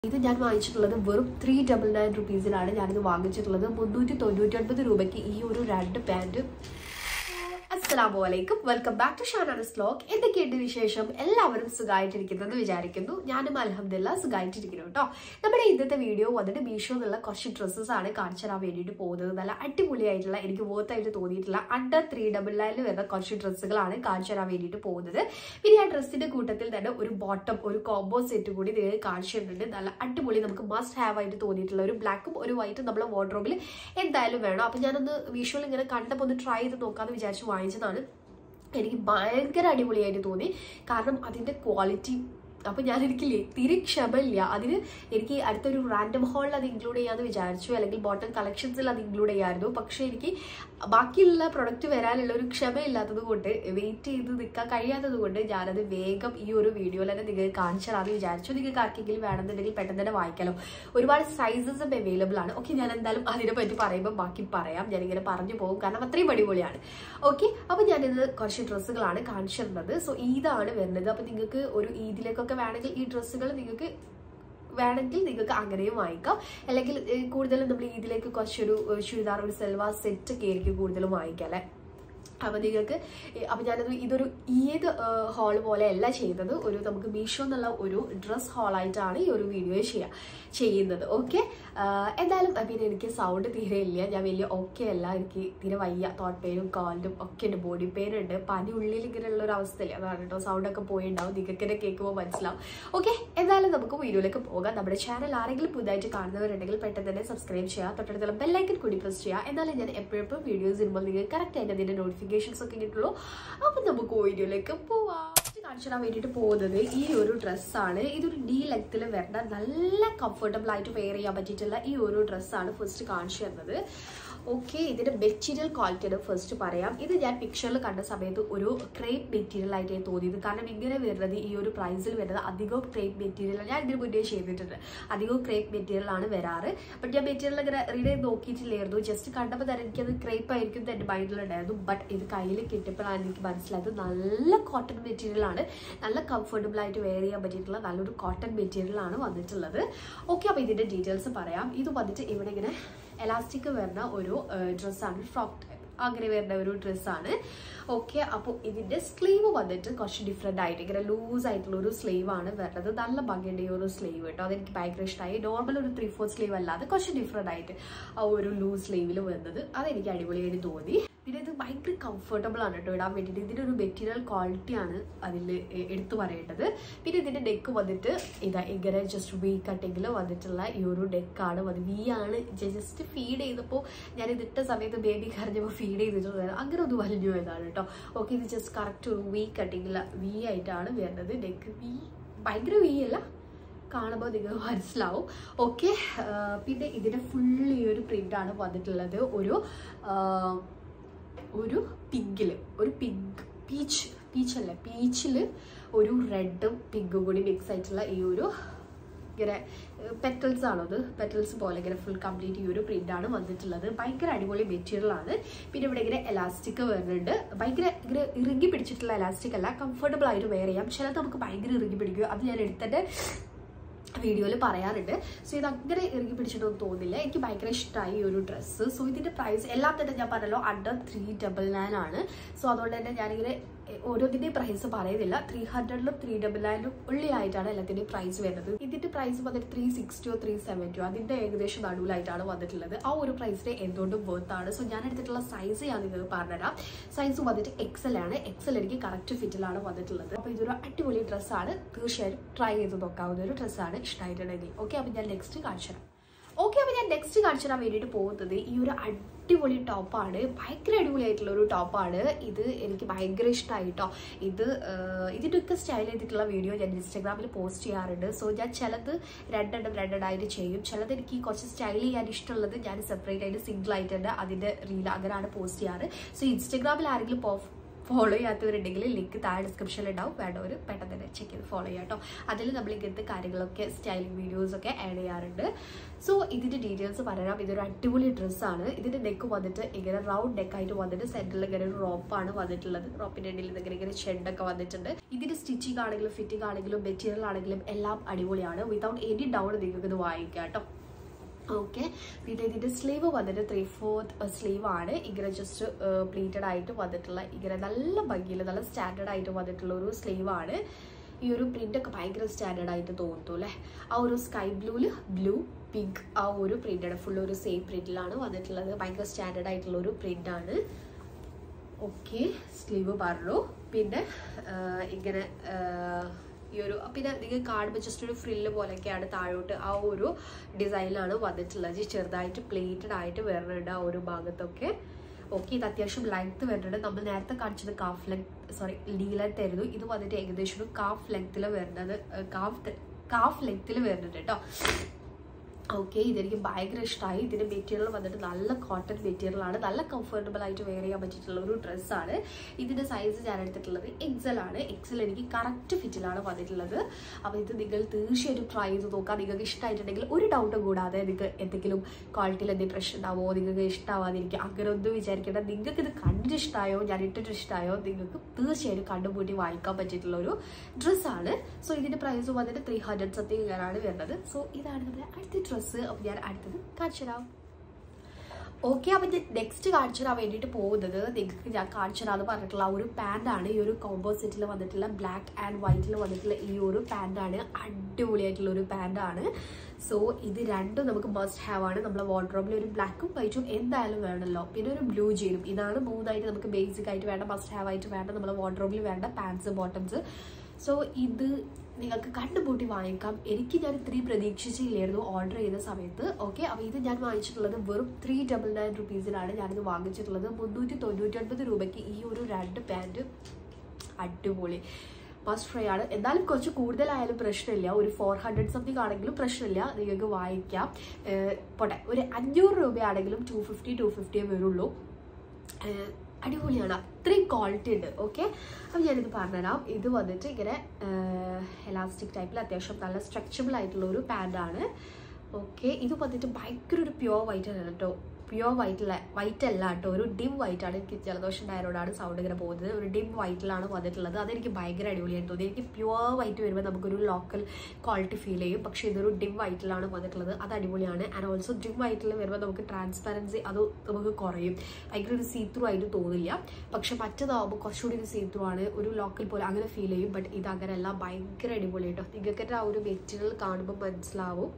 ഇത് ഞാൻ വാങ്ങിച്ചിട്ടുള്ളത് വെറും ത്രീ ഡബിൾ നയൻ റുപ്പീസിലാണ് ഞാനിത് വാങ്ങിച്ചിട്ടുള്ളത് മുന്നൂറ്റി തൊണ്ണൂറ്റി ഒൻപത് രൂപയ്ക്ക് ഈ ഒരു രണ്ട് പാൻറ് അസ്സലാമു അലൈക്കും welcome back to Shananas vlog എന്തൊക്കെയുണ്ട് വിശേഷം എല്ലാവരും സുഖമായിട്ടിരിക്കുന്നെന്ന് വിചാരിക്കുന്നു ഞാനും അലഹമില്ല സുഖമായിട്ടിരിക്കുന്നു കേട്ടോ നമ്മുടെ ഇന്നത്തെ വീഡിയോ വന്നിട്ട് മീഷോ എന്നുള്ള കുറച്ച് ഡ്രസ്സസ് ആണ് കാണിച്ചു തരാൻ വേണ്ടിയിട്ട് പോകുന്നത് നല്ല അടിപൊളിയായിട്ടുള്ള എനിക്ക് വർത്തായിട്ട് തോന്നിയിട്ടുള്ള അണ്ടർ ത്രീ ഡബിൾ നയനിൽ വരുന്ന കുറച്ച് ഡ്രസ്സുകളാണ് കാണിച്ചു തരാൻ വേണ്ടിയിട്ട് പോകുന്നത് പിന്നെ ആ ഡ്രസ്സിന്റെ കൂട്ടത്തിൽ തന്നെ ഒരു ബോട്ടം ഒരു കോംബോ സെറ്റ് കൂടി നിങ്ങൾക്ക് കാണിച്ചു തരുന്നുണ്ട് നല്ല അടിപൊളി നമുക്ക് മസ്റ്റ് ഹാവ് ആയിട്ട് തോന്നിയിട്ടുള്ള ഒരു ബ്ലാക്കും ഒരു വൈറ്റും നമ്മളെ വാർഡ്രോബിൽ എന്തായാലും വേണം അപ്പൊ ഞാനൊന്ന് വിഷ്വൽ ഇങ്ങനെ കണ്ടപ്പോൾ ഒന്ന് ട്രൈ ചെയ്ത് നോക്കാന്ന് വിചാരിച്ച് വാങ്ങിച്ചതാണ് എനിക്ക് ഭയങ്കര അടിപൊളിയായിട്ട് തോന്നി കാരണം അതിന്റെ ക്വാളിറ്റി അപ്പൊ ഞാൻ എനിക്കില്ലേ തീരെ ക്ഷമയില്ല അതിന് എനിക്ക് അടുത്തൊരു റാൻഡം ഹാളിൽ അത് ഇൻക്ലൂഡ് ചെയ്യാന്ന് വിചാരിച്ചു അല്ലെങ്കിൽ ബോട്ടം കളക്ഷൻസിൽ അത് ഇൻക്ലൂഡ് ചെയ്യായിരുന്നു പക്ഷെ എനിക്ക് ബാക്കിയുള്ള പ്രൊഡക്റ്റ് വരാനുള്ള ഒരു ക്ഷമയില്ലാത്തത് കൊണ്ട് വെയിറ്റ് ചെയ്ത് നിൽക്കാൻ കഴിയാത്തത് കൊണ്ട് ഞാനത് വേഗം ഈ ഒരു വീഡിയോയിൽ തന്നെ നിങ്ങൾക്ക് കാണിച്ചു തരാമെന്ന് വിചാരിച്ചു നിങ്ങൾക്ക് ആർക്കെങ്കിലും വേണമെന്നുണ്ടെങ്കിൽ പെട്ടെന്ന് തന്നെ വായിക്കാലോ ഒരുപാട് സൈസസ് അവൈലബിൾ ആണ് ഓക്കെ ഞാൻ എന്തായാലും അതിനെ പറ്റി പറയുമ്പോൾ ബാക്കി പറയാം ഞാനിങ്ങനെ പറഞ്ഞു പോകും കാരണം അത്രയും അടിപൊളിയാണ് ഓക്കെ അപ്പോൾ ഞാനിത് കുറച്ച് ഡ്രസ്സുകളാണ് കാണിച്ചു തരുന്നത് സോ ഈദാണ് വരുന്നത് അപ്പോൾ നിങ്ങൾക്ക് ഒരു ഈദിലേക്കൊക്കെ വേണമെങ്കിൽ ഈ ഡ്രസ്സുകൾ നിങ്ങൾക്ക് വേണമെങ്കിൽ നിങ്ങൾക്ക് അങ്ങനെയും വാങ്ങിക്കാം അല്ലെങ്കിൽ ഏഹ്, കൂടുതലും നമ്മൾ ഇതിലേക്ക് കുറച്ചൊരു ഏഹ്, ചുരിദാർ ഒരു സെൽവാർ സെറ്റ് ഒക്കെ ആയിരിക്കും കൂടുതലും വാങ്ങിക്കാം അല്ലേ അപ്പൊ നിങ്ങൾക്ക് ഏഹ്, അപ്പൊ ഞാനത് ഇതൊരു ഏത് ഹാൾ പോലെയല്ല ചെയ്യുന്നത് ഒരു നമുക്ക് മീഷോ എന്നുള്ള ഒരു ഡ്രസ് ഹാളായിട്ടാണ് ഈ ഒരു വീഡിയോ ചെയ്യാം ചെയ്യുന്നത് ഓക്കെ എന്തായാലും അഹ് പിന്നെ എനിക്ക് സൗണ്ട് തീരെ ഇല്ല ഞാൻ വലിയ ഓക്കെ അല്ല എനിക്ക് തീരെ വയ്യ തോട്ട് പെയിനും കാലിനും ഒക്കെ ഉണ്ട് ബോഡി പെയിൻ ഉണ്ട് പനി ഉള്ളിൽ ഇങ്ങനെ ഉള്ള ഒരു അവസ്ഥയില്ല അതാണ് കേട്ടോ സൗണ്ട് ഒക്കെ പോയിണ്ടാവും നിങ്ങൾക്ക് തന്നെ കേൾക്കുമ്പോൾ മനസ്സിലാവും ഓക്കെ എന്തായാലും നമുക്ക് വീഡിയോയിലേക്ക് പോകാം നമ്മുടെ ചാനൽ ആരെങ്കിലും പുതുതായിട്ട് കാണുന്നവരുണ്ടെങ്കിൽ പെട്ടെന്ന് തന്നെ സബ്സ്ക്രൈബ് ചെയ്യുക തൊട്ടടുത്തുള്ള ബെല്ലൈക്കൻ കൂടി പ്രസ് ചെയ്യുക എന്നാലും ഞാൻ എപ്പോഴും വീഡിയോസ് വരുമ്പോൾ നിങ്ങൾക്ക് കറക്റ്റ് ആയിട്ട് അതിന്റെ നോട്ടിഫിക്കേഷൻസ് ഒക്കെ കിട്ടുള്ളൂ അപ്പം നമുക്ക് വീഡിയോയിലേക്ക് പോവാം കാണിച്ചു തരാൻ വേണ്ടിയിട്ട് പോകുന്നത് ഈ ഒരു ഡ്രസ്സാണ് ഇതൊരു ഡി ലെങ്ത്തിൽ വരുന്ന നല്ല കംഫർട്ടബിൾ ആയിട്ട് വെയർ ചെയ്യാൻ പറ്റിയിട്ടുള്ള ഈ ഒരു ഡ്രസ്സാണ് ഫസ്റ്റ് കാണിച്ചു തരുന്നത് ഓക്കെ ഇതിന്റെ മെറ്റീരിയൽ ക്വാളിറ്റിയാണ് ഫസ്റ്റ് പറയാം ഇത് ഞാൻ പിക്ചറിൽ കണ്ട സമയത്ത് ഒരു ക്രേപ്പ് മെറ്റീരിയൽ ആയിട്ട് എനിക്ക് തോന്നിയത് കാരണം ഇങ്ങനെ വരുന്നത് ഈ ഒരു പ്രൈസിൽ വരുന്നത് അധികവും ക്രേപ്പ് മെറ്റീരിയൽ ഞാൻ ഇതിന് മുന്നേ ചെയ്തിട്ടുണ്ട് അധികവും ക്രേപ്പ് മെറ്റീരിയൽ ആണ് വരാറ് ബട്ട് ഞാൻ മെറ്റീരിയൽ ഇങ്ങനെ റീഡ് ചെയ്ത് നോക്കിയിട്ടില്ലായിരുന്നു ജസ്റ്റ് കണ്ടപ്പോൾ തന്നെ എനിക്കത് ക്രേപ്പ് ആയിരിക്കും എൻ്റെ മൈൻഡിലുണ്ടായിരുന്നു ബട്ട് ഇത് കയ്യിൽ കിട്ടിയപ്പോഴാണ് എനിക്ക് മനസ്സിലായത് നല്ല കോട്ടൺ മെറ്റീരിയൽ ആണ് നല്ല കംഫർട്ടബിൾ ആയിട്ട് വെയർ ചെയ്യാൻ പറ്റിയിട്ടുള്ള നല്ലൊരു കോട്ടൺ മെറ്റീരിയൽ ആണ് വന്നിട്ടുള്ളത് ഓക്കെ അപ്പോൾ ഇതിന്റെ ഡീറ്റെയിൽസ് പറയാം ഇത് വന്നിട്ട് ഇവിടെ ഇങ്ങനെ എലാസ്റ്റിക് വരുന്ന ഒരു ഡ്രസ്സാണ് ഫ്രോക്ക് ടൈപ്പ് അങ്ങനെ വരുന്ന ഒരു ഡ്രസ്സാണ് ഓക്കെ അപ്പോൾ ഇതിന്റെ സ്ലീവ് വന്നിട്ട് കുറച്ച് ഡിഫറെന്റ് ആയിട്ട് ഇങ്ങനെ ലൂസ് ആയിട്ടുള്ള ഒരു സ്ലീവ് ആണ് വരുന്നത് നല്ല ഭംഗിയുണ്ട് ഈ ഒരു സ്ലീവ് കേട്ടോ അതെനിക്ക് ഭയങ്കര ഇഷ്ടമായി നോർമൽ ഒരു ത്രീ ഫോർ സ്ലീവ് അല്ലാതെ കുറച്ച് ഡിഫറെന്റ് ആയിട്ട് ആ ഒരു ലൂസ് സ്ലീവിൽ വരുന്നത് അതെനിക്ക് അടിപൊളിയായിട്ട് തോന്നി പിന്നെ ഇത് ഭയങ്കര കംഫർട്ടബിൾ ആണ് കേട്ടോ ഇടാൻ വേണ്ടിയിട്ട് ഇതിൻ്റെ ഒരു മെറ്റീരിയൽ ക്വാളിറ്റി ആണ് അതിൽ എടുത്തു പറയേണ്ടത് പിന്നെ ഇതിൻ്റെ നെക്ക് വന്നിട്ട് ഇതാ ഇങ്ങനെ ജസ്റ്റ് വി കട്ടിങ്ങിൽ വന്നിട്ടുള്ള ഈ ഒരു നെക്കാണ് അത് വി ആണ് ജസ്റ്റ് ഫീഡ് ചെയ്തപ്പോൾ ഞാൻ ഇതിട്ട സമയത്ത് ബേബി കരഞ്ഞപ്പോൾ ഫീഡ് ചെയ്തിട്ടുണ്ടായിരുന്നു അങ്ങനെ ഒന്ന് വലിഞ്ഞു പോയതാണ് കേട്ടോ ഓക്കെ ഇത് ജസ്റ്റ് കറക്റ്റ് ഒരു വി കട്ടിങ്ങിൽ വി ആയിട്ടാണ് വരുന്നത് നെക്ക് വി ഭയങ്കര വി അല്ല കാണുമ്പോൾ നിങ്ങൾക്ക് മനസ്സിലാവും ഓക്കെ പിന്നെ ഇതിൻ്റെ ഫുൾ ഈ ഒരു പ്രിൻ്റാണ് വന്നിട്ടുള്ളത് ഒരു ആ, ഒരു പിങ്കിൽ ഒരു പിങ്ക് പീച്ച് പീച്ചല്ല പീച്ചിൽ ഒരു റെഡും പിങ്കും കൂടി മിക്സ് ആയിട്ടുള്ള ഈ ഒരു ഇങ്ങനെ പെറ്റൽസ് ആണോ അത് പെറ്റൽസ് പോലെ ഇങ്ങനെ ഫുൾ കംപ്ലീറ്റ് ഈ ഒരു പ്രിന്റ് ആണ് വന്നിട്ടുള്ളത് ഭയങ്കര അടിപൊളി മെറ്റീരിയൽ ആണ് പിന്നെ ഇവിടെ ഇങ്ങനെ എലാസ്റ്റിക് വരുന്നുണ്ട് ഭയങ്കര ഇങ്ങനെ ഇറുകി പിടിച്ചിട്ടുള്ള എലാസ്റ്റിക് അല്ല കംഫർട്ടബിൾ ആയിട്ട് വെയർ ചെയ്യാം ചിലത് നമുക്ക് ഭയങ്കര ഇറുകി പിടിക്കും അത് ഞാൻ എടുത്തിട്ട് വീഡിയോയിൽ പറയാറുണ്ട് സോ ഇത് അങ്ങനെ ഇറങ്ങി പിടിച്ചിട്ടൊന്നും തോന്നില്ല എനിക്ക് ഭയങ്കര ഇഷ്ടമായി ഈ ഒരു ഡ്രസ്സ് സോ ഇതിന്റെ പ്രൈസ് എല്ലാം തന്നെ ഞാൻ പറഞ്ഞല്ലോ അണ്ടർ ത്രീ ഡബിൾ നയൻ ആണ് സോ അതുകൊണ്ട് തന്നെ ഞാനിങ്ങനെ എ- ഓരോന്നിന്റെയും പ്രൈസ് പറയുന്നില്ല ത്രീ ഹൺഡ്രഡിലും ത്രീ ഡബിൾ നയനിലും ഉള്ളിലായിട്ടാണ് എല്ലാത്തിന്റെയും പ്രൈസ് വരുന്നത് ഇതിന്റെ പ്രൈസ് വന്നിട്ട് ത്രീ സിക്സ്റ്റിയോ ത്രീ സെവൻറ്റിയോ അതിന്റെ ഏകദേശം നടുവിലായിട്ടാണ് വന്നിട്ടുള്ളത് ആ ഒരു പ്രൈസിന് എന്തുകൊണ്ടും വർത്ത് ആണ് സോ ഞാൻ എടുത്തിട്ടുള്ള സൈസ് ഞാൻ നിങ്ങൾക്ക് പറഞ്ഞുതരാം സൈസ് വന്നിട്ട് എക്സൽ ആണ് എക്സൽ എനിക്ക് കറക്റ്റ് ഫിറ്റിലാണ് വന്നിട്ടുള്ളത് അപ്പോൾ ഇതൊരു അടിപൊളി ഡ്രസ്സാണ് തീർച്ചയായും ട്രൈ ചെയ്ത് നോക്കാവുന്ന ഒരു ഡ്രസ്സാണ് ഇഷ്ടമായിട്ടുണ്ടെങ്കിൽ ഓക്കെ അപ്പോൾ ഞാൻ നെക്സ്റ്റ് കാണിച്ചു തരാം ഓക്കെ അപ്പോൾ ഞാൻ നെക്സ്റ്റ് കാണിച്ചു തരാൻ വേണ്ടിയിട്ട് പോകുന്നത് ഈ ഒരു അടിപൊളി ടോപ്പാണ് ഭയങ്കര അടിപൊളിയായിട്ടുള്ള ഒരു ടോപ്പാണ് ഇത് എനിക്ക് ഭയങ്കര ഇഷ്ടമായി കേട്ടോ ഇത് ആഹ്, ഇതിൻ്റെയൊക്കെ സ്റ്റൈൽ ചെയ്തിട്ടുള്ള വീഡിയോ ഞാൻ ഇൻസ്റ്റാഗ്രാമിൽ പോസ്റ്റ് ചെയ്യാറുണ്ട് സോ ഞാൻ ചിലത് രണ്ടെണ്ണം രണ്ടെണ്ണമായിട്ട് ചെയ്യും ചിലത് എനിക്ക് കുറച്ച് സ്റ്റൈൽ ചെയ്യാൻ ഇഷ്ടമുള്ളത് ഞാൻ സെപ്പറേറ്റ് ആയിട്ട് സിംഗിൾ ആയിട്ട് തന്നെ അതിൻ്റെ റീൽ അങ്ങനെയാണ് പോസ്റ്റ് ചെയ്യാറ് സോ ഇൻസ്റ്റാഗ്രാമിൽ ആരെങ്കിലും ഫോളോ ചെയ്യാത്തവരുണ്ടെങ്കിൽ ലിങ്ക് താഴെ ഡിസ്ക്രിപ്ഷനിൽ ഉണ്ടാവും വേണ്ടവർ പെട്ടെന്ന് തന്നെ ചെക്ക് ചെയ്ത് ഫോളോ ചെയ്യാം കേട്ടോ അതിൽ നമ്മൾ ഇങ്ങനത്തെ കാര്യങ്ങളൊക്കെ സ്റ്റൈലിംഗ് വീഡിയോസ് ഒക്കെ ആഡ് ചെയ്യാറുണ്ട് സോ ഇതിന്റെ ഡീറ്റെയിൽസ് പറയാം ഇതൊരു അടിപൊളി ഡ്രസ്സാണ് ഇതിന്റെ നെക്ക് വന്നിട്ട് ഇങ്ങനെ റൗണ്ട് നെക്ക് ആയിട്ട് വന്നിട്ട് സെന്ററിൽ ഇങ്ങനെ ഒരു റോപ്പാണ് വന്നിട്ടുള്ളത് റോപ്പിന്റെ ഇടയിൽ ഇങ്ങനെ ഇങ്ങനെ ഷെഡൊക്കെ വന്നിട്ടുണ്ട് ഇതിന്റെ സ്റ്റിച്ചിങ് ആണെങ്കിലും ഫിറ്റിംഗ് ആണെങ്കിലും മെറ്റീരിയൽ ആണെങ്കിലും എല്ലാം അടിപൊളിയാണ് വിതൗട്ട് എനി ഡൗൺ നിങ്ങൾക്ക് ഇത് വാങ്ങിക്കാം കേട്ടോ ഓക്കെ പിന്നെ ഇതിന്റെ സ്ലീവ് വന്നിട്ട് ത്രീ ഫോർത്ത് സ്ലീവ് ആണ് ഇങ്ങനെ ജസ്റ്റ് പ്ലീറ്റഡ് ആയിട്ട് വന്നിട്ടുള്ള ഇങ്ങനെ നല്ല ഭംഗിയിൽ നല്ല സ്റ്റാൻഡേർഡ് ആയിട്ട് വന്നിട്ടുള്ള ഒരു സ്ലീവ് ആണ് ഈ ഒരു പ്രിന്റ് ഒക്കെ ഭയങ്കര സ്റ്റാൻഡേർഡ് ആയിട്ട് തോന്നുന്നു അല്ലേ ആ ഒരു സ്കൈ ബ്ലൂല് ബ്ലൂ പിങ്ക് ആ ഒരു പ്രിന്റാണ് ഫുൾ ഒരു സെയിം പ്രിന്റിലാണ് വന്നിട്ടുള്ളത് ഭയങ്കര സ്റ്റാൻഡേർഡ് ആയിട്ടുള്ള ഒരു പ്രിന്റ് ആണ് ഓക്കെ സ്ലീവ് പറഞ്ഞു പിന്നെ ആ, ഇങ്ങനെ ആ, ഈ ഒരു പിന്നെ നിങ്ങൾ കാണുമ്പോൾ ജസ്റ്റ് ഒരു ഫ്രില്ല് പോലെയൊക്കെയാണ് താഴോട്ട് ആ ഒരു ഡിസൈനിലാണ് വന്നിട്ടുള്ളത് ചെറുതായിട്ട് പ്ലേറ്റഡ് ആയിട്ട് വരുന്നുണ്ട് ആ ഒരു ഭാഗത്തൊക്കെ ഓക്കെ ഇത് അത്യാവശ്യം ലെങ്ത് വരുന്നുണ്ട് നമ്മൾ നേരത്തെ കാണിച്ചത് കാഫ് ലെങ്ത് സോറി ലീ ലെങ്ത് ആയിരുന്നു ഇത് വന്നിട്ട് ഏകദേശം ഒരു കാഫ് ലെങ്ത്തിൽ വരുന്നത് കാഫ് കാഫ് ലെങ്ത്തിൽ വരുന്നുണ്ട് കേട്ടോ ഓക്കെ ഇതെനിക്ക് ഭയങ്കര ഇഷ്ടമായി ഇതിന്റെ മെറ്റീരിയൽ വന്നിട്ട് നല്ല കോട്ടൺ മെറ്റീരിയൽ ആണ് നല്ല കംഫർട്ടബിൾ ആയിട്ട് വെയർ ചെയ്യാൻ പറ്റിയിട്ടുള്ള ഒരു ഡ്രസ്സാണ് ഇതിന്റെ സൈസ് ഞാൻ എടുത്തിട്ടുള്ളത് എക്സൽ ആണ് എക്സൽ എനിക്ക് കറക്റ്റ് ഫിറ്റിലാണ് വന്നിട്ടുള്ളത് അപ്പോൾ ഇത് നിങ്ങൾ തീർച്ചയായിട്ടും ട്രൈ ചെയ്ത് നോക്കാം നിങ്ങൾക്ക് ഇഷ്ടമായിട്ടുണ്ടെങ്കിൽ ഒരു ഡൗട്ടും കൂടാതെ നിങ്ങൾക്ക് എന്തെങ്കിലും ക്വാളിറ്റിയിൽ എന്തെങ്കിലും പ്രശ്നം ഉണ്ടാവോ നിങ്ങൾക്ക് ഇഷ്ടമാവാതിരിക്കും അങ്ങനെ ഒന്നും വിചാരിക്കേണ്ട നിങ്ങൾക്ക് ഇത് കണ്ടിട്ട് ഇഷ്ടമായോ ഞാൻ ഇട്ടിട്ട് ഇഷ്ടമായോ നിങ്ങൾക്ക് തീർച്ചയായും കണ്ടുപൂട്ടി വാങ്ങിക്കാൻ പറ്റിയിട്ടുള്ള ഒരു ഡ്രസ്സാണ് സോ ഇതിന്റെ പ്രൈസ് വന്നിട്ട് ത്രീ ഹൺഡ്രഡ് സംതിങ് ആണ് വരുന്നത് സോ ഇതാണ് നമ്മുടെ അടുത്ത ഡ്രസ്സ് അപ്പോൾ ഞാൻ അടുത്തത് കാണിച്ചു തരാം ഓക്കെ അപ്പം നെക്സ്റ്റ് കാണിച്ചു തരാൻ വേണ്ടിയിട്ട് പോകുന്നത് നിങ്ങൾക്ക് ഞാൻ കാണിച്ചു തരാമെന്ന് പറഞ്ഞിട്ടുള്ള ആ ഒരു പാൻ്റാണ് ഈ ഒരു കോംബോ സെറ്റിൽ വന്നിട്ടുള്ള ബ്ലാക്ക് ആൻഡ് വൈറ്റിൽ വന്നിട്ടുള്ള ഈ ഒരു പാൻ്റാണ് അടിപൊളിയായിട്ടുള്ള ഒരു പാൻ്റാണ് സോ ഇത് രണ്ടും നമുക്ക് മസ്റ്റ് ഹാവ് ആണ് നമ്മളെ വാർഡ്രോബിൽ ഒരു ബ്ലാക്കും വൈറ്റും എന്തായാലും വേണമല്ലോ പിന്നെ ഒരു ബ്ലൂ ജീനും ഇതാണ് മൂന്നായിട്ട് നമുക്ക് ബേസിക് ആയിട്ട് വേണ്ട മസ്റ്റ് ഹാവ് ആയിട്ട് വേണ്ട നമ്മളെ വാർഡ്രോബിൽ വേണ്ട പാൻസ് ബോട്ടംസ് സോ ഇത് നിങ്ങൾക്ക് കണ്ടുപൂട്ടി വാങ്ങിക്കാം എനിക്ക് ഞാൻ ഇത്രയും പ്രതീക്ഷിച്ചില്ലായിരുന്നു ഓർഡർ ചെയ്ത സമയത്ത് ഓക്കെ അപ്പോൾ ഇത് ഞാൻ വാങ്ങിച്ചിട്ടുള്ളത് വെറും ത്രീ ഡബിൾ നയൻ റുപ്പീസിലാണ് ഞാനിത് വാങ്ങിച്ചിട്ടുള്ളത് മുന്നൂറ്റി തൊണ്ണൂറ്റി ഒൻപത് രൂപയ്ക്ക് ഈ ഒരു രണ്ട് പാൻറ് അടിപൊളി മസ്റ്റ് ഫ്രൈ ആണ് എന്നാലും കുറച്ച് കൂടുതലായാലും പ്രശ്നമില്ല ഒരു ഫോർ ഹൺഡ്രഡ് സംതിങ് ആണെങ്കിലും പ്രശ്നമില്ല നിങ്ങൾക്ക് വാങ്ങിക്കാം ഏഹ് പോട്ടെ ഒരു അഞ്ഞൂറ് രൂപയാണെങ്കിലും ടു ഫിഫ്റ്റി ടു ഫിഫ്റ്റിയേ വരുള്ളൂ ഏഹ് അടിപൊളിയാണ് അത്രയും ക്വാളിറ്റി ഉണ്ട് ഓക്കെ അപ്പം ഞാനിത് പറഞ്ഞുതരാം ഇത് വന്നിട്ട് ഇങ്ങനെ എലാസ്റ്റിക് ടൈപ്പിൽ അത്യാവശ്യം നല്ല സ്ട്രെച്ചബിൾ ആയിട്ടുള്ള ഒരു പാൻറ്റാണ് ഓക്കെ ഇത് വന്നിട്ട് ഭയങ്കര ഒരു പ്യുവർ വൈറ്റ് ആണ് കേട്ടോ പ്യുവർ വൈറ്റില വൈറ്റ് അല്ല കേട്ടോ ഒരു ഡിം വൈറ്റ് ആണ് എനിക്ക് ജലദോഷം ഉണ്ടായതുകൊണ്ടാണ് സൗണ്ട് ഇങ്ങനെ പോകുന്നത് ഒരു ഡിം വൈറ്റിലാണ് വന്നിട്ടുള്ളത് അതെനിക്ക് ഭയങ്കര അടിപൊളിയായിട്ട് തോന്നി എനിക്ക് പ്യുവർ വൈറ്റ് വരുമ്പോൾ നമുക്കൊരു ലോക്കൽ ക്വാളിറ്റി ഫീൽ ചെയ്യും പക്ഷേ ഇതൊരു ഡിം വൈറ്റിലാണ് വന്നിട്ടുള്ളത് അത് അടിപൊളിയാണ് ആൻഡ് ഓൾസോ ഡിം വൈറ്റിൽ വരുമ്പോൾ നമുക്ക് ട്രാൻസ്പാരൻസി അത് നമുക്ക് കുറയും ഭയങ്കര ഒരു സീത്രൂ ആയിട്ട് തോന്നില്ല പക്ഷെ മറ്റേതാവുമ്പോൾ കുറച്ചുകൂടി ഒരു സീത്രൂ ആണ് ഒരു ലോക്കൽ പോലെ അങ്ങനെ ഫീൽ ചെയ്യും ബട്ട് ഇത് അങ്ങനെയല്ല ഭയങ്കര അടിപൊളി കേട്ടോ നിങ്ങൾക്ക് ആ ഒരു മെറ്റീരിയൽ കാണുമ്പോൾ മനസ്സിലാവും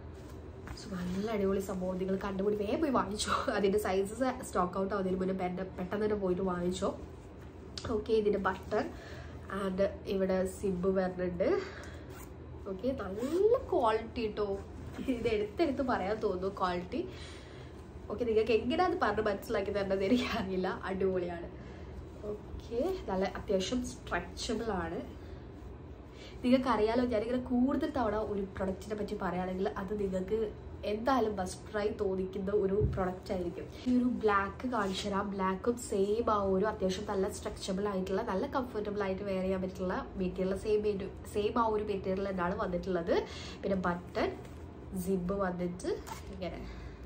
സോ നല്ല അടിപൊളി സംഭവം നിങ്ങൾ കണ്ടുപിടി വേഗം പോയി വാങ്ങിച്ചോ അതിൻ്റെ സൈസസ് സ്റ്റോക്ക് ഔട്ട് ആവുന്നതിന് മുന്നേ പെട്ടെന്ന് പെട്ടെന്ന് തന്നെ പോയിട്ട് വാങ്ങിച്ചോ ഓക്കെ ഇതിൻ്റെ ബട്ടൺ ആൻഡ് ഇവിടെ സിബ് വരുന്നുണ്ട് ഓക്കെ നല്ല ക്വാളിറ്റി കേട്ടോ ഇത് എടുത്തെടുത്ത് പറയാൻ തോന്നുന്നു ക്വാളിറ്റി ഓക്കെ നിങ്ങൾക്ക് എങ്ങനെയാന്ന് പറഞ്ഞ് മനസ്സിലാക്കി തരേണ്ടത് എനിക്കറിയില്ല അടിപൊളിയാണ് ഓക്കെ നല്ല അത്യാവശ്യം സ്ട്രെച്ചബിൾ ആണ് നിങ്ങൾക്ക് അറിയാലോ ഞാനിങ്ങനെ കൂടുതൽ തവണ ഒരു പ്രൊഡക്റ്റിനെ പറ്റി പറയുകയാണെങ്കിൽ അത് നിങ്ങൾക്ക് എന്തായാലും മസ്റ്റ് ട്രൈ തോന്നിക്കുന്ന ഒരു പ്രൊഡക്റ്റ് ആയിരിക്കും ഈ ഒരു ബ്ലാക്ക് കാണിച്ചു തരാം ബ്ലാക്കും സെയിം ആ ഒരു അത്യാവശ്യം നല്ല സ്ട്രെച്ചബിൾ ആയിട്ടുള്ള നല്ല കംഫർട്ടബിൾ ആയിട്ട് വെയർ ചെയ്യാൻ പറ്റുള്ള മെറ്റീരിയൽ സെയിം സെയിം ആ ഒരു മെറ്റീരിയൽ തന്നെയാണ് വന്നിട്ടുള്ളത് പിന്നെ ബട്ടൺ സിബ് വന്നിട്ട് ഇങ്ങനെ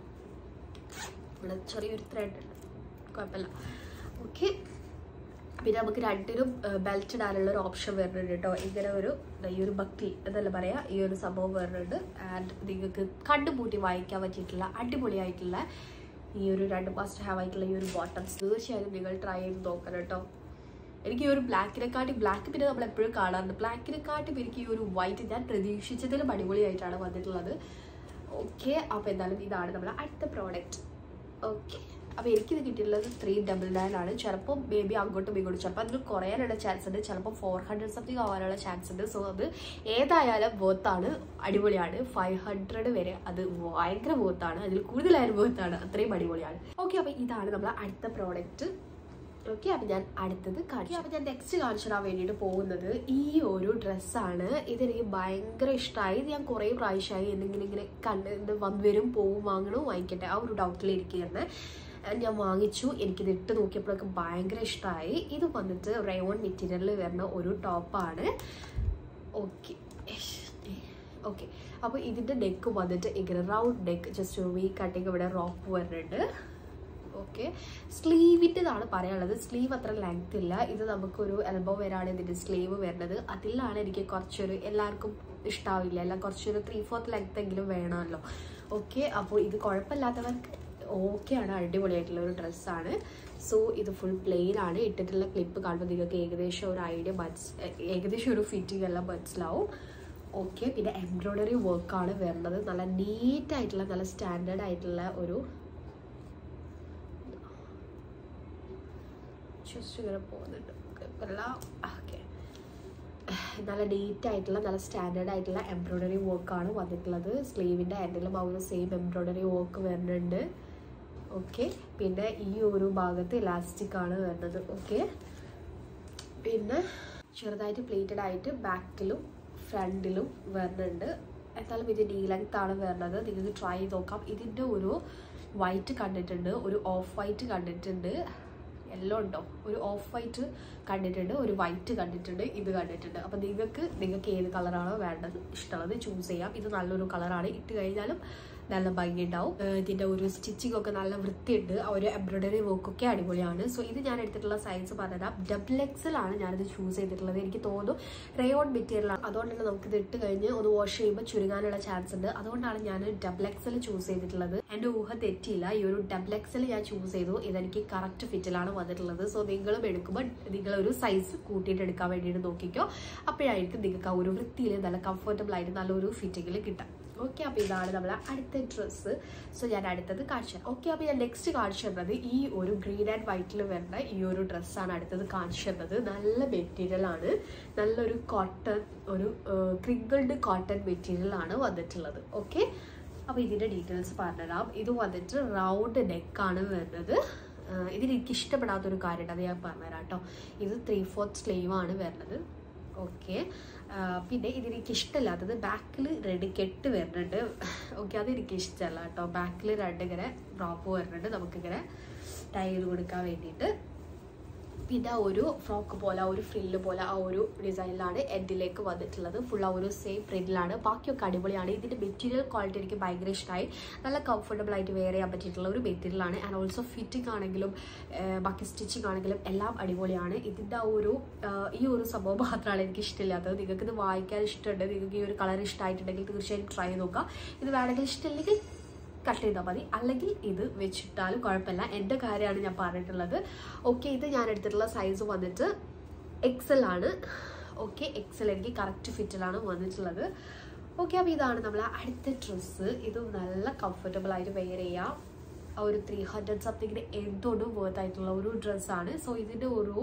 ഇവിടെ ചെറിയൊരു ത്രെഡ് ഉണ്ട് കുഴപ്പമില്ല ഓക്കെ പിന്നെ നമുക്ക് രണ്ടിനും ബെൽറ്റ് ഇടാനുള്ള ഒരു ഓപ്ഷൻ വരുന്നുണ്ട് കേട്ടോ ഇങ്ങനെ ഒരു ദാ ഈ ഒരു ബക്കി എന്നല്ല പറയാ ഈ ഒരു സംഭവം വരുന്നുണ്ട് ആൻഡ് നിങ്ങൾക്ക് കണ്ടുപൂട്ടി വായിക്കാൻ പറ്റിയിട്ടുള്ള അടിപൊളിയായിട്ടുള്ള ഈ ഒരു രണ്ട് മസ്റ്റ് ഹാവ് ആയിട്ടുള്ള ഈ ഒരു ബോട്ടംസ് തീർച്ചയായും നിങ്ങൾ ട്രൈ ചെയ്ത് നോക്കണം കേട്ടോ എനിക്ക് ഈ ഒരു ബ്ലാക്കിനെക്കാട്ടി ബ്ലാക്ക് പിന്നെ നമ്മൾ എപ്പോഴും കാണാറുണ്ട് ബ്ലാക്കിനെക്കാട്ടും എനിക്ക് ഈ ഒരു വൈറ്റ് ഞാൻ പ്രതീക്ഷിച്ചതിലും അടിപൊളിയായിട്ടാണ് വന്നിട്ടുള്ളത് ഓക്കെ അപ്പോൾ എന്തായാലും ഇതാണ് നമ്മുടെ അടുത്ത പ്രോഡക്റ്റ് ഓക്കെ അപ്പോൾ എനിക്കിത് കിട്ടിയിട്ടുള്ളത് ത്രീ ഡബിൾ നയൻ ആണ് ചിലപ്പോൾ മേ ബി അങ്ങോട്ടും ഇങ്ങോട്ടും ചിലപ്പോൾ അതിന് കുറയാനുള്ള ചാൻസ് ഉണ്ട് ചിലപ്പോൾ ഫോർ ഹൺഡ്രഡ് സംതിങ് ആവാനുള്ള ചാൻസ് ഉണ്ട് സോ അത് ഏതായാലും വോത്താണ് അടിപൊളിയാണ് ഫൈവ് ഹൺഡ്രഡ് വരെ അത് ഭയങ്കര വോത്താണ് അതിൽ കൂടുതലായാലും വോത്താണ് അത്രയും അടിപൊളിയാണ് ഓക്കെ അപ്പോൾ ഇതാണ് നമ്മളെ അടുത്ത പ്രോഡക്റ്റ് ഓക്കെ അപ്പം ഞാൻ അടുത്തത് കാണിച്ചു അപ്പം ഞാൻ നെക്സ്റ്റ് കാണിച്ചു തരാൻ വേണ്ടിയിട്ട് പോകുന്നത് ഈ ഒരു ഡ്രസ്സാണ് ഇതെനിക്ക് ഭയങ്കര ഇഷ്ടമായി ഇത് ഞാൻ കുറേ പ്രാവശ്യമായി എന്തെങ്കിലും ഇങ്ങനെ കണ്ട് ഇത് വന്ന് വരും പോവും വാങ്ങണോ വാങ്ങിക്കട്ടെ ആ ഒരു ഡൗട്ടിൽ ഇരിക്കുകയായിരുന്നു And ഞാൻ വാങ്ങിച്ചു എനിക്കിത് ഇട്ട് നോക്കിയപ്പോഴൊക്കെ ഭയങ്കര ഇഷ്ടമായി ഇത് വന്നിട്ട് റയോൺ മെറ്റീരിയലിൽ വരുന്ന ഒരു ടോപ്പാണ് ഓക്കെ ഓക്കെ അപ്പോൾ ഇതിൻ്റെ നെക്ക് വന്നിട്ട് ഇങ്ങനെ round neck just V cutting ഇവിടെ റോപ്പ് വരുന്നുണ്ട് ഓക്കെ സ്ലീവിൻ്റെതാണ് പറയാനുള്ളത് സ്ലീവ് അത്ര ലെങ്ത് ഇല്ല ഇത് നമുക്കൊരു എൽബോ വരാണ് ഇതിൻ്റെ സ്ലീവ് വരുന്നത് അതിലാണ് എനിക്ക് കുറച്ചൊരു എല്ലാവർക്കും ഇഷ്ടാവില്ല എല്ലാം കുറച്ചൊരു ത്രീ ഫോർത്ത് ലെങ്ത് എങ്കിലും വേണമല്ലോ ഓക്കെ അപ്പോൾ ഇത് കുഴപ്പമില്ലാത്തവർക്ക് ഓക്കെ ആണ് അടിപൊളിയായിട്ടുള്ള ഒരു ഡ്രസ്സാണ് സോ ഇത് ഫുൾ പ്ലെയിൻ ആണ് ഇട്ടിട്ടുള്ള ക്ലിപ്പ് കാണുമ്പോൾ നിങ്ങൾക്ക് ഏകദേശം ഒരു ഐഡിയ മനസ് ഏകദേശം ഒരു ഫിറ്റിംഗ് എല്ലാം മനസ്സിലാവും ഓക്കെ പിന്നെ എംബ്രോയ്ഡറി വർക്കാണ് വരുന്നത് നല്ല നീറ്റ് ആയിട്ടുള്ള നല്ല സ്റ്റാൻഡേർഡ് ആയിട്ടുള്ള ഒരു ജസ്റ്റ് ഇങ്ങനെ പോകുന്നുണ്ട് എല്ലാം ഓക്കെ നല്ല നീറ്റ് ആയിട്ടുള്ള നല്ല സ്റ്റാൻഡേർഡ് ആയിട്ടുള്ള എംബ്രോയ്ഡറി വർക്കാണ് വന്നിട്ടുള്ളത് സ്ലീവിൻ്റെ എൻഡിലും ആ ഒരു സെയിം എംബ്രോയ്ഡറി വർക്ക് വരുന്നുണ്ട് ഓക്കെ പിന്നെ ഈ ഒരു ഭാഗത്ത് ഇലാസ്റ്റിക് ആണ് വരുന്നത് ഓക്കെ പിന്നെ ചെറുതായിട്ട് പ്ലേറ്റഡ് ആയിട്ട് ബാക്കിലും ഫ്രണ്ടിലും വരുന്നുണ്ട് എന്തായാലും ഇത് ഡീ ലെങ്ത് ആണ് വരുന്നത് നിങ്ങൾക്ക് ട്രൈ ചെയ്ത് നോക്കാം ഇതിൻ്റെ ഒരു വൈറ്റ് കണ്ടിട്ടുണ്ട് ഒരു ഓഫ് വൈറ്റ് കണ്ടിട്ടുണ്ട് എല്ലാം ഉണ്ടോ ഒരു ഓഫ് വൈറ്റ് കണ്ടിട്ടുണ്ട് ഒരു വൈറ്റ് കണ്ടിട്ടുണ്ട് ഇത് കണ്ടിട്ടുണ്ട് അപ്പം നിങ്ങൾക്ക് നിങ്ങൾക്ക് ഏത് കളറാണോ വേണ്ടത് ഇഷ്ടമുള്ളത് ചൂസ് ചെയ്യാം ഇത് നല്ലൊരു കളറാണ് ഇട്ട് കഴിഞ്ഞാലും നല്ല ഭംഗി ഉണ്ടാവും ഇതിൻ്റെ ഒരു സ്റ്റിച്ചിങ് ഒക്കെ നല്ല വൃത്തിയുണ്ട് ആ ഒരു എംബ്രോയ്ഡറി വർക്കൊക്കെ അടിപൊളിയാണ് സോ ഇത് ഞാൻ എടുത്തിട്ടുള്ള സൈസ് പറഞ്ഞാൽ ഡബിൾ എക്സലാണ് ഞാനിത് ചൂസ് ചെയ്തിട്ടുള്ളത് എനിക്ക് തോന്നുന്നു റേയോൺ മെറ്റീരിയലാണ് അതുകൊണ്ട് തന്നെ നമുക്കിത് ഇട്ട് കഴിഞ്ഞ് ഒന്ന് വാഷ് ചെയ്യുമ്പോൾ ചുരുങ്ങാനുള്ള ചാൻസ് ഉണ്ട് അതുകൊണ്ടാണ് ഞാൻ ഡബിൾ എക്സൽ ചൂസ് ചെയ്തിട്ടുള്ളത് എൻ്റെ ഊഹ തെറ്റിയില്ല ഈ ഒരു ഡബിൾ എക്സൽ ഞാൻ ചൂസ് ചെയ്തു ഇതെനിക്ക് കറക്റ്റ് ഫിറ്റിലാണ് വന്നിട്ടുള്ളത് സോ നിങ്ങളും എടുക്കുമ്പോൾ നിങ്ങളൊരു സൈസ് കൂട്ടിയിട്ട് എടുക്കാൻ വേണ്ടിയിട്ട് നോക്കിക്കോ അപ്പോഴായിരിക്കും നിങ്ങൾക്ക് ആ ഒരു വൃത്തിയിൽ നല്ല കംഫർട്ടബിൾ ആയിട്ട് നല്ലൊരു ഫിറ്റിങ്ങിൽ കിട്ടാം ഓക്കെ അപ്പോൾ ഇതാണ് നമ്മളെ അടുത്ത ഡ്രസ്സ് സോ ഞാൻ അടുത്തത് കാണിച്ചു തരാം ഓക്കെ അപ്പോൾ ഞാൻ നെക്സ്റ്റ് കാണിച്ചു തരുന്നത് ഈ ഒരു ഗ്രീൻ ആൻഡ് വൈറ്റിൽ വരുന്ന ഈ ഒരു ഡ്രസ്സാണ് അടുത്തത് കാണിച്ചു തരുന്നത് നല്ല മെറ്റീരിയൽ ആണ് നല്ലൊരു കോട്ടൺ ഒരു ക്രിങ്കിൾഡ് കോട്ടൺ മെറ്റീരിയൽ ആണ് വന്നിട്ടുള്ളത് ഓക്കെ അപ്പോൾ ഇതിൻ്റെ ഡീറ്റെയിൽസ് പറഞ്ഞുതരാം ഇത് വന്നിട്ട് റൗണ്ട് നെക്കാണ് വരുന്നത് ഇതിന് എനിക്ക് ഇഷ്ടപ്പെടാത്തൊരു കാര്യമുണ്ട് അത് ഞാൻ പറഞ്ഞുതരാം കേട്ടോ ഇത് ത്രീ ഫോർത്ത് സ്ലീവ് ആണ് വരുന്നത് ഓക്കെ പിന്നെ ഇതെനിക്ക് ഇഷ്ടമില്ലാത്തത് ബാക്കിൽ രണ്ട് കെട്ട് വരുന്നുണ്ട് ഓക്കെ അത് എനിക്ക് ഇഷ്ടമല്ല കേട്ടോ ബാക്കിൽ രണ്ട് ഇങ്ങനെ ഡ്രോപ്പ് വരുന്നുണ്ട് നമുക്കിങ്ങനെ ടൈ ചെയ്ത് കൊടുക്കാൻ വേണ്ടിയിട്ട് പിന്നെ ആ ഒരു ഫ്രോക്ക് പോലെ ആ ഒരു ഫ്രില്ല് പോലെ ആ ഒരു ഡിസൈനിലാണ് എൻഡിലേക്ക് വന്നിട്ടുള്ളത് ഫുൾ ആ ഒരു സെയിം പ്രിന്റിലാണ് ബാക്കിയൊക്കെ അടിപൊളിയാണ് ഇതിൻ്റെ മെറ്റീരിയൽ ക്വാളിറ്റി എനിക്ക് ഭയങ്കര ഇഷ്ടമായി നല്ല കംഫർട്ടബിൾ ആയിട്ട് വെയർ ചെയ്യാൻ പറ്റിയിട്ടുള്ള ഒരു മെറ്റീരിയലാണ് ആൻഡ് ഓൾസോ ഫിറ്റിംഗ് ആണെങ്കിലും ബാക്കി സ്റ്റിച്ചിങ് ആണെങ്കിലും എല്ലാം അടിപൊളിയാണ് ഇതിൻ്റെ ആ ഒരു ഈ ഒരു സംഭവം മാത്രമാണ് എനിക്ക് ഇഷ്ടമില്ലാത്തത് നിങ്ങൾക്ക് ഇത് വായിക്കാൻ ഇഷ്ടമുണ്ട് നിങ്ങൾക്ക് ഈ ഒരു കളർ ഇഷ്ടമായിട്ടുണ്ടെങ്കിൽ തീർച്ചയായും ട്രൈ നോക്കുക ഇത് വേണമെങ്കിൽ ഇഷ്ടമില്ലെങ്കിൽ കട്ട് ചെയ്താൽ മതി അല്ലെങ്കിൽ ഇത് വെച്ചിട്ടാലും കുഴപ്പമില്ല എൻ്റെ കാര്യമാണ് ഞാൻ പറഞ്ഞിട്ടുള്ളത് ഓക്കെ ഇത് ഞാൻ എടുത്തിട്ടുള്ള സൈസ് വന്നിട്ട് എക്സൽ ആണ് ഓക്കെ എക്സൽ എനിക്ക് കറക്റ്റ് ഫിറ്റിലാണ് വന്നിട്ടുള്ളത് ഓക്കെ അപ്പോൾ ഇതാണ് നമ്മളെ അടുത്ത ഡ്രസ്സ് ഇത് നല്ല കംഫർട്ടബിൾ ആയിട്ട് വെയർ ചെയ്യാം ആ ഒരു ത്രീ ഹൺഡ്രഡ് സംതിങ്ങിന് എന്തുകൊണ്ടും വേർത്ത് ആയിട്ടുള്ള ഒരു ഡ്രസ്സാണ് സോ ഇതിൻ്റെ ഒരു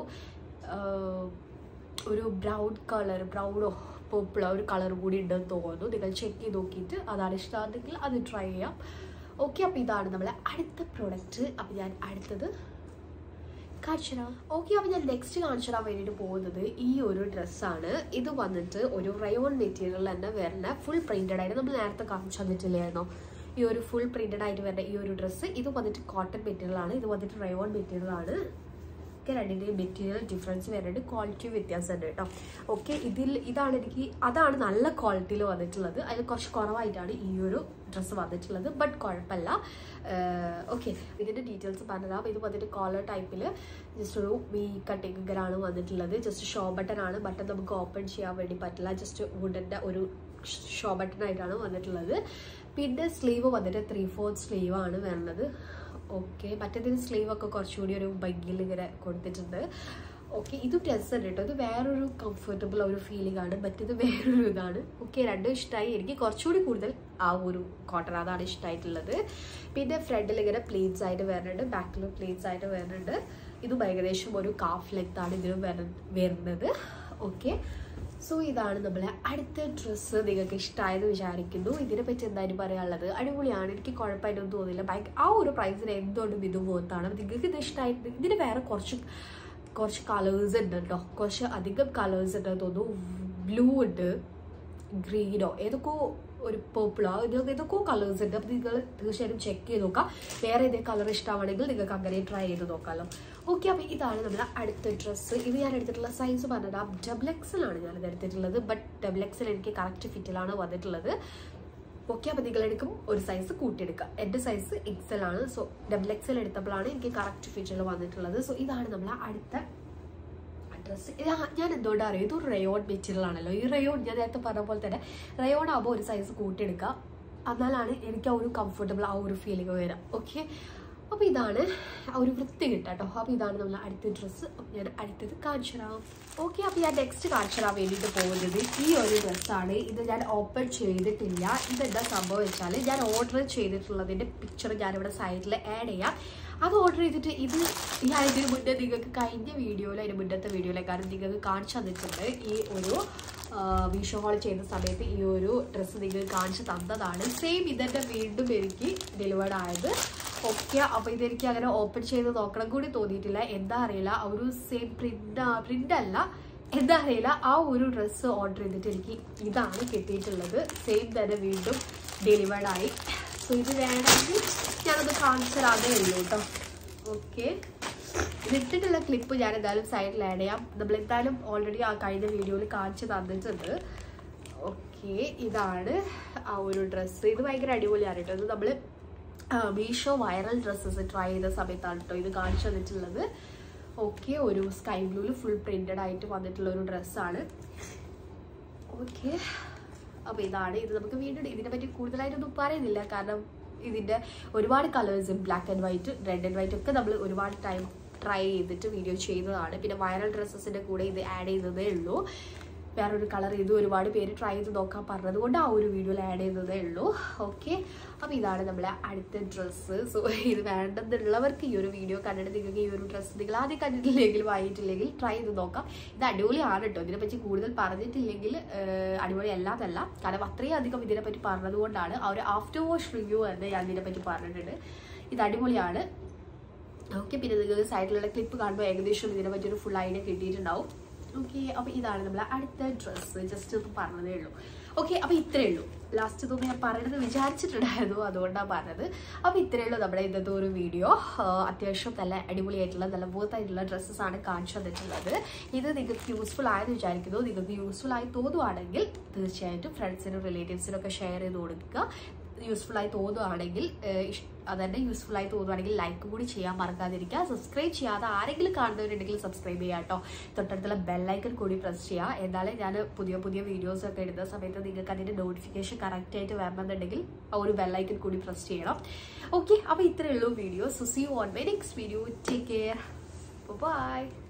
ഒരു ബ്രൗൺ കളർ ബ്രൗണോ പർപ്പിളോ ഒരു കളർ കൂടി ഉണ്ടെന്ന് തോന്നുന്നു നിങ്ങൾ ചെക്ക് ചെയ്ത് നോക്കിയിട്ട് അതാണ് ഇഷ്ടമാണെങ്കിൽ അത് ട്രൈ ചെയ്യാം ഓക്കെ അപ്പോൾ ഇതാണ് നമ്മളെ അടുത്ത പ്രൊഡക്റ്റ് അപ്പോൾ ഞാൻ അടുത്തത് കാണിച്ചു തരാം ഓക്കെ അപ്പോൾ ഞാൻ നെക്സ്റ്റ് കാണിച്ചു തരാൻ വേണ്ടിയിട്ട് പോകുന്നത് ഈ ഒരു ഡ്രസ്സാണ് ഇത് വന്നിട്ട് ഒരു റയോൺ മെറ്റീരിയൽ തന്നെ വരുന്ന ഫുൾ പ്രിന്റഡ് ആയിട്ട് നമ്മൾ നേരത്തെ കാണിച്ചു തന്നിട്ടില്ലായിരുന്നോ ഈ ഒരു ഫുൾ പ്രിന്റഡ് ആയിട്ട് വരുന്ന ഈ ഒരു ഡ്രസ്സ് ഇത് വന്നിട്ട് കോട്ടൺ മെറ്റീരിയൽ ആണ് ഇത് വന്നിട്ട് റയോൺ മെറ്റീരിയൽ ആണ് ഒക്കെ രണ്ടിൻ്റെയും മെറ്റീരിയൽ ഡിഫറൻസ് വരുന്നുണ്ട് ക്വാളിറ്റി വ്യത്യാസം ഉണ്ട് കേട്ടോ ഓക്കെ ഇതിൽ ഇതാണ് എനിക്ക് അതാണ് നല്ല ക്വാളിറ്റിയിൽ വന്നിട്ടുള്ളത് അതിൽ കുറച്ച് കുറവായിട്ടാണ് ഈ ഒരു ഡ്രസ്സ് വന്നിട്ടുള്ളത് ബട്ട് കുഴപ്പമില്ല ഓക്കെ ഇതിൻ്റെ ഡീറ്റെയിൽസ് പറഞ്ഞതാ ഇത് വന്നിട്ട് കോളർ ടൈപ്പിൽ ജസ്റ്റ് ഒരു വി കട്ടിങ്ങറാണ് വന്നിട്ടുള്ളത് ജസ്റ്റ് ഷോ ബട്ടൺ ആണ് ബട്ടൺ നമുക്ക് ഓപ്പൺ ചെയ്യാൻ വേണ്ടി പറ്റില്ല ജസ്റ്റ് വുഡൻ്റെ ഒരു ഷോ ബട്ടൺ ആയിട്ടാണ് വന്നിട്ടുള്ളത് പിന്നെ സ്ലീവ് വന്നിട്ട് ത്രീ ഫോർത്ത് സ്ലീവ് ആണ് വരുന്നത് ഓക്കെ മറ്റേതിന് സ്ലീവ് ഒക്കെ കുറച്ചുകൂടി ഒരു ഭംഗിയിൽ ഇങ്ങനെ കൊടുത്തിട്ടുണ്ട് ഓക്കെ ഇത് ഡ്രസ്സ് കേട്ടോ ഇത് വേറൊരു കംഫർട്ടബിൾ ഒരു ഫീലിംഗ് ആണ് മറ്റേത് വേറൊരു ഇതാണ് ഓക്കെ രണ്ടും ഇഷ്ടമായി എനിക്ക് കുറച്ചുകൂടി കൂടുതൽ ആ ഒരു കോട്ടൺ അതാണ് ഇഷ്ടമായിട്ടുള്ളത് പിന്നെ ഫ്രണ്ടിൽ ഇങ്ങനെ പ്ലേറ്റ്സ് ആയിട്ട് വരുന്നുണ്ട് ബാക്കിൽ പ്ലേറ്റ്സ് ആയിട്ട് വരുന്നുണ്ട് ഇതും ഏകദേശം ഒരു കാഫ് ലെങ്ത് ആണ് ഇതിന് വരുന്നത് ഓക്കെ സോ ഇതാണ് നമ്മളെ അടുത്ത ഡ്രസ്സ് നിങ്ങൾക്ക് ഇഷ്ടമായെന്ന് വിചാരിക്കുന്നു ഇതിനെ പറ്റി എന്തായാലും പറയാനുള്ളത് അടിപൊളിയാണ് എനിക്ക് കുഴപ്പമായിട്ടൊന്നും തോന്നില്ല ഭയങ്കര ആ ഒരു പ്രൈസിന് എന്തുകൊണ്ടും ഇത് പോത്താണ് നിങ്ങൾക്ക് ഇത് ഇഷ്ടമായിട്ട് ഇതിന് വേറെ കുറച്ച് കുറച്ച് കളേഴ്സ് ഉണ്ട് കേട്ടോ കുറച്ച് അധികം കളേഴ്സ് ഉണ്ട് തോന്നുന്നു ബ്ലൂ ഉണ്ട് ഗ്രീനോ ഏതൊക്കെ ഒരു പേർപ്പിളോ നിങ്ങൾക്ക് ഏതൊക്കെ കളേഴ്സ് ഉണ്ട് അപ്പോൾ നിങ്ങൾ തീർച്ചയായിട്ടും ചെക്ക് ചെയ്ത് നോക്കാം വേറെ ഏതെങ്കിലും കളർ ഇഷ്ടമാണെങ്കിൽ നിങ്ങൾക്ക് അങ്ങനെ ട്രൈ ചെയ്ത് നോക്കാമല്ലോ ഓക്കെ അപ്പോൾ ഇതാണ് നമ്മുടെ അടുത്ത ഡ്രസ്സ് ഇത് ഞാൻ എടുത്തിട്ടുള്ള സൈസ് പറഞ്ഞത് ഡബിൾ എക്സലാണ് ഞാനിത് എടുത്തിട്ടുള്ളത് ബട്ട് ഡബിൾ എക്സൽ എനിക്ക് കറക്റ്റ് ഫിറ്റിലാണ് വന്നിട്ടുള്ളത് ഓക്കെ അപ്പോൾ നിങ്ങൾ എടുക്കും ഒരു സൈസ് കൂട്ടിയെടുക്കുക എൻ്റെ സൈസ് എക്സൽ ആണ് സോ ഡബിൾ എക്സൽ എടുത്തപ്പോഴാണ് എനിക്ക് കറക്റ്റ് ഫിറ്റിൽ വന്നിട്ടുള്ളത് സോ ഇതാണ് നമ്മളെ അടുത്ത ഡ്രസ്സ് ഇത് ആ- ഞാൻ എന്തുകൊണ്ടാണ് അറിയാം ഇതൊരു റയോൺ മെറ്റീരിയൽ ആണല്ലോ ഈ റയോൺ ഞാൻ നേരത്തെ പറഞ്ഞ പോലെ തന്നെ റയോൺ ആകുമ്പോൾ ഒരു സൈസ് കൂട്ടിയെടുക്കുക എന്നാലാണ് എനിക്ക് ആ ഒരു കംഫർട്ടബിൾ ആ ഒരു ഫീലിംഗ് വരാം ഓക്കെ അപ്പോൾ ഇതാണ് ആ ഒരു വൃത്തി കിട്ടുക കേട്ടോ അപ്പോൾ ഇതാണ് നമ്മൾ അടുത്ത ഡ്രസ്സ് ഞാൻ അടുത്തത് കാണിച്ചു തരാം ഓക്കെ അപ്പോൾ ഞാൻ നെക്സ്റ്റ് കാണിച്ചു തരാൻ വേണ്ടിയിട്ട് പോകുന്നത് ഈ ഒരു ഡ്രസ്സാണ് ഇത് ഞാൻ ഓപ്പൺ ചെയ്തിട്ടില്ല ഇതെന്താ സംഭവം വെച്ചാൽ ഞാൻ ഓർഡർ ചെയ്തിട്ടുള്ളതിൻ്റെ പിക്ചർ ഞാനിവിടെ സൈഡിൽ ആഡ് ചെയ്യാം അത് ഓർഡർ ചെയ്തിട്ട് ഇത് ഞാൻ ഇതിന് മുന്നേ നിങ്ങൾക്ക് കഴിഞ്ഞ വീഡിയോയിൽ അതിന് മുന്നത്തെ വീഡിയോയിലെക്കാരും നിങ്ങൾക്ക് കാണിച്ചു തന്നിട്ടുണ്ട് ഈ ഒരു മീഷോ ഹോൾ ചെയ്യുന്ന സമയത്ത് ഈ ഒരു ഡ്രസ്സ് നിങ്ങൾ കാണിച്ചു തന്നതാണ് സെയിം ഇതെന്നെ വീണ്ടും എനിക്ക് ഡെലിവേർഡ് ആയത് ഓക്കെ അപ്പോൾ ഇതെനിക്ക് അങ്ങനെ ഓപ്പൺ ചെയ്ത് നോക്കണം കൂടി തോന്നിയിട്ടില്ല എന്താ അറിയില്ല ആ ഒരു സെയിം പ്രിന്റ് പ്രിന്റ് അല്ല എന്താ അറിയില്ല ആ ഒരു ഡ്രസ്സ് ഓർഡർ ചെയ്തിട്ട് എനിക്ക് ഇതാണ് കിട്ടിയിട്ടുള്ളത് സെയിം തന്നെ വീണ്ടും ഡെലിവേർഡ് ആയി സോ ഇത് വേണമെങ്കിൽ ഞാനത് കാണിച്ചു തരാതെ ഉള്ളൂ കേട്ടോ ഓക്കെ ഇതിട്ടിട്ടുള്ള ക്ലിപ്പ് ഞാൻ എന്തായാലും സൈഡിൽ ആഡ് ചെയ്യാം നമ്മൾ എന്തായാലും ഓൾറെഡി ആ കഴിഞ്ഞ വീഡിയോയിൽ കാണിച്ചു തന്നിട്ടുണ്ട് ഓക്കെ ഇതാണ് ആ ഒരു ഡ്രസ്സ് ഇത് ഭയങ്കര അടിപൊളിയാണ് കേട്ടോ ഇത് നമ്മൾ മീഷോ വൈറൽ ഡ്രസ്സസ് ട്രൈ ചെയ്ത സമയത്താണ് കേട്ടോ ഇത് കാണിച്ചു തന്നിട്ടുള്ളത് ഓക്കെ ഒരു സ്കൈ ബ്ലൂവിൽ ഫുൾ പ്രിന്റഡ് ആയിട്ട് വന്നിട്ടുള്ള ഒരു ഡ്രസ്സാണ് ഓക്കെ അപ്പോൾ ഇതാണ് ഇത് നമുക്ക് വീണ്ടും ഇതിനെ പറ്റി കൂടുതലായിട്ടൊന്നും പറയുന്നില്ല കാരണം ഇതിൻ്റെ ഒരുപാട് colours black and white red and white ഒക്കെ നമ്മൾ ഒരുപാട് ടൈം ട്രൈ ചെയ്തിട്ട് വീഡിയോ ചെയ്യുന്നതാണ് പിന്നെ വൈറൽ ഡ്രസ്സസിൻ്റെ കൂടെ ഇത് ആഡ് ചെയ്തതേ ഉള്ളൂ വേറൊരു കളർ ഇത് ഒരുപാട് പേര് ട്രൈ ചെയ്ത് നോക്കാൻ പറഞ്ഞത് കൊണ്ട് ആ ഒരു വീഡിയോയിൽ ആഡ് ചെയ്തതേ ഉള്ളൂ ഓക്കെ അപ്പോൾ ഇതാണ് നമ്മളെ അടുത്ത ഡ്രസ്സ് സോ ഇത് വേണ്ടെന്നുള്ളവർക്ക് ഈ ഒരു വീഡിയോ കണ്ടിട്ട് നിങ്ങൾക്ക് ഈ ഒരു ഡ്രസ്സ് നിങ്ങൾ ആദ്യം കണ്ടിട്ടില്ലെങ്കിൽ വാങ്ങിയിട്ടില്ലെങ്കിൽ ട്രൈ ചെയ്ത് നോക്കാം ഇത് അടിപൊളിയാണ് കേട്ടോ ഇതിനെപ്പറ്റി കൂടുതൽ പറഞ്ഞിട്ടില്ലെങ്കിൽ ഏഹ്, അടിപൊളി അല്ലാതല്ല കാരണം അത്രയും അധികം ഇതിനെപ്പറ്റി പറഞ്ഞത് കൊണ്ടാണ് ആ ഒരു ആഫ്റ്റർ വാഷ് റിവ്യൂ എന്ന് ഞാൻ ഇതിനെപ്പറ്റി പറഞ്ഞിട്ടുണ്ട് ഇത് അടിപൊളിയാണ് ഓക്കെ പിന്നെ നിങ്ങൾക്ക് സൈഡിലുള്ള ക്ലിപ്പ് കാണുമ്പോൾ ഏകദേശം ഇതിനെ പറ്റി ഒരു ഫുൾ ഐഡിയ കിട്ടിയിട്ടുണ്ടാവും ഓക്കെ അപ്പോൾ ഇതാണ് നമ്മൾ അടുത്ത ഡ്രസ്സ് ജസ്റ്റ് ഒന്ന് പറഞ്ഞതേ ഉള്ളൂ ഓക്കെ അപ്പോൾ ഇത്രയേ ഉള്ളൂ ലാസ്റ്റ് ഇതൊന്നും ഞാൻ പറയണമെന്ന് വിചാരിച്ചിട്ടുണ്ടായിരുന്നു അതുകൊണ്ടാണ് പറഞ്ഞത് അപ്പോൾ ഇത്രയേ ഉള്ളൂ നമ്മുടെ ഇന്നത്തെ ഒരു വീഡിയോ അത്യാവശ്യം നല്ല അടിപൊളിയായിട്ടുള്ള നല്ല worth ആയിട്ടുള്ള ഡ്രസ്സസ് ആണ് കാണിച്ചു തന്നിട്ടുള്ളത് ഇത് നിങ്ങൾക്ക് യൂസ്ഫുൾ ആയെന്ന് വിചാരിക്കുന്നു നിങ്ങൾക്ക് യൂസ്ഫുൾ ആയി തോന്നുവാണെങ്കിൽ തീർച്ചയായിട്ടും ഫ്രണ്ട്സിനും റിലേറ്റീവ്സിനും ഒക്കെ ഷെയർ ചെയ്ത് കൊടുക്കുക യൂസ്ഫുൾ ആയി തോന്നുവാണെങ്കിൽ ഏഹ്, ഇഷ്- അതന്നെ യൂസ്ഫുൾ ആയി തോന്നുവാണെങ്കിൽ ലൈക്ക് കൂടി ചെയ്യാൻ മറക്കാതിരിക്കുക സബ്സ്ക്രൈബ് ചെയ്യാതെ ആരെങ്കിലും കാണുന്നവരുണ്ടെങ്കിൽ സബ്സ്ക്രൈബ് ചെയ്യുക കേട്ടോ തൊട്ടടുത്തുള്ള ബെല്ലൈക്കൺ കൂടി പ്രസ് ചെയ്യുക എന്നാലേ ഞാൻ പുതിയ പുതിയ വീഡിയോസ് ഒക്കെ ഇടുന്ന സമയത്ത് നിങ്ങൾക്ക് അതിൻ്റെ നോട്ടിഫിക്കേഷൻ കറക്റ്റ് ആയിട്ട് വരണമെന്നുണ്ടെങ്കിൽ ആ ഒരു ബെല്ലൈക്കൺ കൂടി പ്രസ് ചെയ്യണം ഓക്കെ അപ്പോൾ ഇത്രയേ ഉള്ളൂ video so see you on my next video take care by